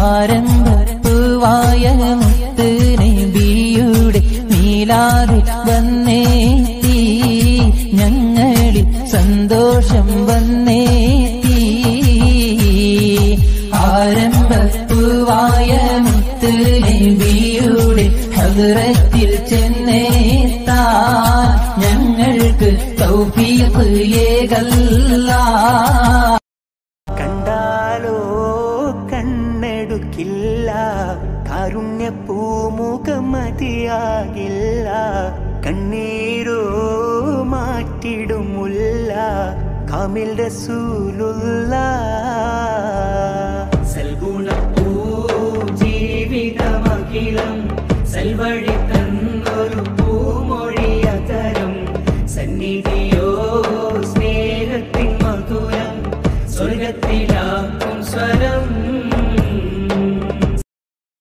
ആരംഭപ്പുവായ മുത്ത് നബിയുടെ മീലാതെ വന്നേത്തി ഞങ്ങളിൽ സന്തോഷം വന്നേത്തി ആരംഭപ്പുവായ മുത്ത് നബിയുടെ ഹദ്റത്തിൽ ചെന്നേത്താ ഞങ്ങൾക്ക് തൗഫീഖ് ഏകല്ലാ കണ്ടാലോ കണ്ണെടുക്കില്ല കാരുണ്യ പൂമുഖം മതിയാകില്ല കണ്ണീരോ മാറ്റിടുമുല്ല കാമിൽ റസൂലുള്ള സൽഗുണപ്പൂ ജീവിതമഖിലം സൽവഴി